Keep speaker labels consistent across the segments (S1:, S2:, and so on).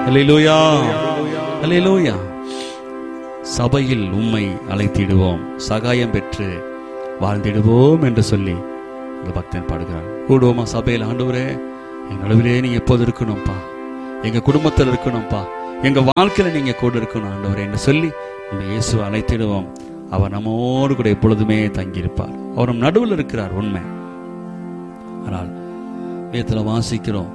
S1: அல்லேலூயா அல்லேலூயா சபையில் உம்மை அழைத்திடுவோம் சகாயம் பெற்று வாழ்ந்திடுவோம் என்று சொல்லி இந்த பக்தன் பாடுகிறான் கூடுவோமா சபையில் ஆண்டவரே எங்க நடுவிலே நீங்க எப்போது இருக்கணும்ப்பா எங்க குடும்பத்தில் இருக்கணும்ப்பா எங்க வாழ்க்கையில நீங்க கூட இருக்கணும் ஆண்டவரே என்று சொல்லி நம்ம இயேசுவை அழைத்திடுவோம் அவர் நம்மோடு கூட எப்பொழுதுமே தங்கியிருப்பார் அவர் நம் நடுவில் இருக்கிறார் உண்மை ஆனால் வேத்துல வாசிக்கிறோம்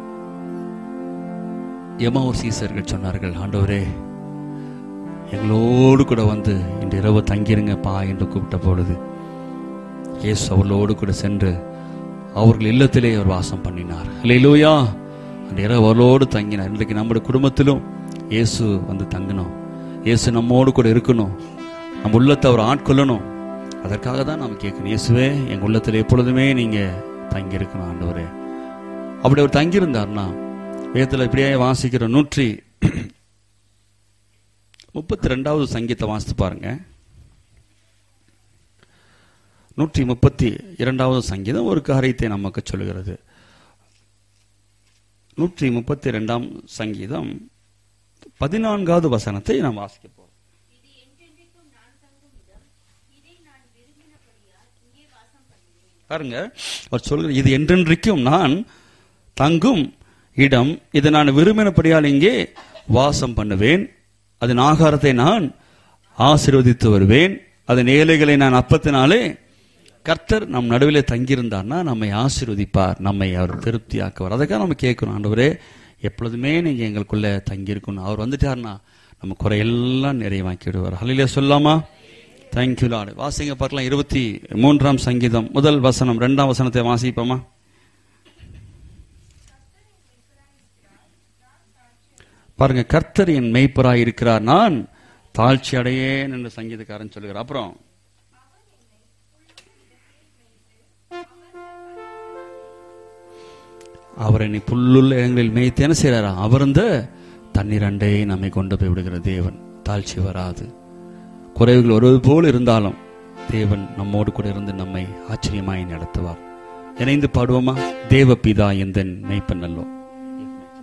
S1: எமாவூர் சீசர்கள் சொன்னார்கள் ஆண்டவரே எங்களோடு கூட வந்து இன்று இரவு தங்கிருங்கப்பா என்று கூப்பிட்ட பொழுது இயேசு அவர்களோடு கூட சென்று அவர்கள் இல்லத்திலே அவர் வாசம் பண்ணினார் இல்லையிலூயா அந்த இரவு அவர்களோடு தங்கினார் இன்றைக்கு நம்முடைய குடும்பத்திலும் இயேசு வந்து தங்கணும் இயேசு நம்மோடு கூட இருக்கணும் நம்ம உள்ளத்தை அவர் ஆட்கொள்ளணும் அதற்காக தான் நம்ம கேட்கணும் இயேசுவே எங்கள் உள்ளத்தில் எப்பொழுதுமே நீங்க தங்கி இருக்கணும் ஆண்டவரே அப்படி அவர் தங்கியிருந்தார்னா வேதத்தில் இப்படியே வாசிக்கிற நூற்றி முப்பத்தி ரெண்டாவது சங்கீதத்தை வாசித்து பாருங்க நூற்றி முப்பத்தி இரண்டாவது சங்கீதம் ஒரு காரியத்தை நமக்கு சொல்லுகிறது நூற்றி முப்பத்தி இரண்டாம் சங்கீதம் பதினான்காவது வசனத்தை நாம் வாசிக்க போறோம்
S2: இது என்றென்றைக்கும் நான் தங்கும் இடம் இதை நான் விரும்பினபடியால் இங்கே வாசம் பண்ணுவேன்
S1: பாருங்க அவர் சொல்கிற இது என்றென்றைக்கும் நான் தங்கும் இடம் இதை நான் விரும்பினபடியால் இங்கே வாசம் பண்ணுவேன் அதன் ஆகாரத்தை நான் ஆசீர்வதித்து வருவேன் அதன் ஏழைகளை நான் அப்பத்தினாலே கர்த்தர் நம் நடுவிலே தங்கியிருந்தார்னா நம்மை ஆசீர்வதிப்பார் நம்மை அவர் திருப்தியாக்குவார் அதுக்காக நம்ம கேட்கணும் ஆண்டவரே எப்பொழுதுமே நீங்க எங்களுக்குள்ள தங்கியிருக்கணும் அவர் வந்துட்டார்னா நம்ம குறையெல்லாம் நிறைவாக்கி விடுவார் ஹலிலே சொல்லாமா தேங்க்யூ லார்டு வாசிங்க பார்க்கலாம் இருபத்தி மூன்றாம் சங்கீதம் முதல் வசனம் ரெண்டாம் வசனத்தை வாசிப்போமா பாருங்க கர்த்தர் என் மெய்ப்பராய் இருக்கிறார் நான் தாழ்ச்சி அடையேன் என்று சங்கீதக்காரன் சொல்லுகிறார் அப்புறம் அவர் என்னை புல்லுள்ள இடங்களில் மேய்த்து என்ன செய்யறாரா அவர் இந்த தண்ணீர் அண்டை நம்மை கொண்டு போய் விடுகிற தேவன் தாழ்ச்சி வராது குறைவுகள் வருவது போல் இருந்தாலும் தேவன் நம்மோடு கூட இருந்து நம்மை ஆச்சரியமாய் நடத்துவார் இணைந்து பாடுவோமா தேவ பிதா எந்தன் மெய்ப்பன் அல்லோ